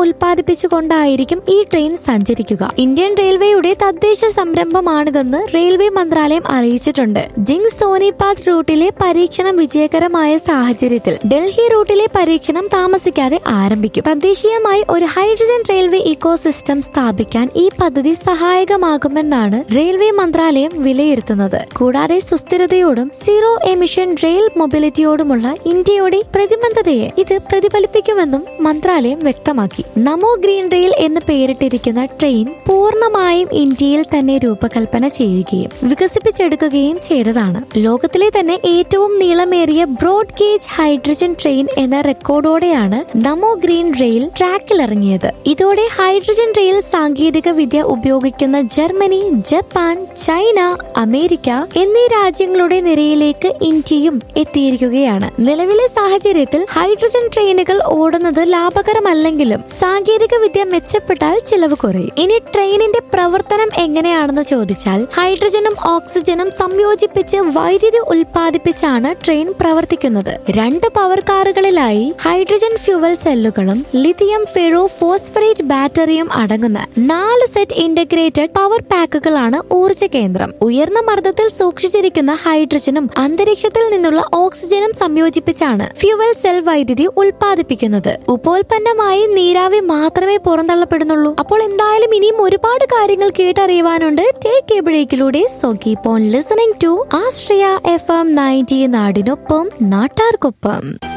ഉൽപ്പാദിപ്പിച്ചുകൊണ്ടായിരിക്കും ഈ ട്രെയിൻ സഞ്ചരിക്കുക ഇന്ത്യൻ റെയിൽവേയുടെ തദ്ദേശ സംരംഭമാണിതെന്ന് റെയിൽവേ മന്ത്രാലയം അറിയിച്ചിട്ടുണ്ട് ജിങ് സോനിപാത് റൂട്ടിലെ പരീക്ഷണം വിജയകരമായ സാഹചര്യത്തിൽ ഡൽഹി റൂട്ടിലെ പരീക്ഷണം താമസിക്കാതെ ആരംഭിക്കും തദ്ദേശീയമായി ഒരു ഹൈഡ്രജൻ റെയിൽവേ ഇക്കോസിസ്റ്റം സ്ഥാപിക്കാൻ ഈ പദ്ധതി സഹായകമാകുമെന്നാണ് റെയിൽവേ മന്ത്രാലയം വിലയിരുത്തുന്നത് കൂടാതെ സുസ്ഥിരതയോടും സീറോ എമിഷൻ റെയിൽ മൊബിലിറ്റിയോടുമുള്ള ഇന്ത്യയുടെ പ്രതിബദ്ധതയെ ഇത് പ്രതിഫലിപ്പിക്കുമെന്നും മന്ത്രാലയം വ്യക്തമാക്കി നമോ ഗ്രീൻ റെയിൽ എന്ന് പേരിട്ടിരിക്കുന്ന ട്രെയിൻ പൂർണ്ണമായും ഇന്ത്യയിൽ തന്നെ രൂപകൽപ്പന ചെയ്യുകയും വികസിപ്പിച്ചെടുക്കുകയും ചെയ്തതാണ് ലോകത്തിലെ തന്നെ ഏറ്റവും നീളമേറിയ ബ്രോഡ് ഗേജ് ഹൈഡ്രജൻ ട്രെയിൻ എന്ന റെക്കോർഡോടെയാണ് നമോ ഗ്രീൻ റെയിൽ ട്രാക്കിലിറങ്ങിയത് ഇതോടെ ഹൈഡ്രജൻ റെയിൽ സാങ്കേതിക വിദ്യ ഉപയോഗിക്കുന്ന ജർമ്മനി ജപ്പാൻ ചൈന അമേരിക്ക എന്നീ രാജ്യങ്ങളുടെ നിരയിലേക്ക് ഇന്ത്യയും എത്തിയിരിക്കുകയാണ് നിലവിലെ സാഹചര്യത്തിൽ ഹൈഡ്രജൻ ട്രെയിനുകൾ ഓടുന്നത് ലാഭകരമല്ലെങ്കിലും സാങ്കേതിക വിദ്യ മെച്ചപ്പെട്ടാൽ ചിലവ് കുറയും ഇനി ട്രെയിനിന്റെ പ്രവർത്തനം എങ്ങനെയാണെന്ന് ചോദിച്ചാൽ ഹൈഡ്രജനും ഓക്സിജനും സംയോജിപ്പിച്ച് വൈദ്യുതി ഉൽപ്പാദിപ്പിച്ചാണ് ട്രെയിൻ പ്രവർത്തിക്കുന്നത് രണ്ട് പവർ കാറുകളിലായി ഹൈഡ്രജൻ ഫ്യൂവൽ സെല്ലുകളും ലിഥിയം ഫെറോ ഫോസ്ഫറേറ്റ് ബാറ്ററിയും അടങ്ങുന്ന നാല് സെറ്റ് ഇന്റഗ്രേറ്റഡ് പവർ പാക്കുകളാണ് ഊർജ്ജ കേന്ദ്രം ഉയർന്ന മർദ്ദത്തിൽ സൂക്ഷിച്ചിരിക്കുന്ന ഹൈഡ്രജനും അന്തരീക്ഷത്തിൽ നിന്നുള്ള ഓക്സിജനും സംയോജിപ്പിച്ചാണ് ഫ്യൂവൽ സെൽ വൈദ്യുതി ഉൽപ്പാദിപ്പിക്കുന്നത് ഉപോൽപ്പന്നമായി നീരാവി മാത്രമേ പുറന്തള്ളപ്പെടുന്നുള്ളൂ അപ്പോൾ എന്തായാലും ഇനിയും ഒരുപാട് കാര്യങ്ങൾ കേട്ടറിയുവാനുണ്ട് ടേക്ക് എ ബ്രേക്കിലൂടെ so keep on listening to Ashraya F M ninety നാടിനൊപ്പം നാട്ടാർക്കൊപ്പം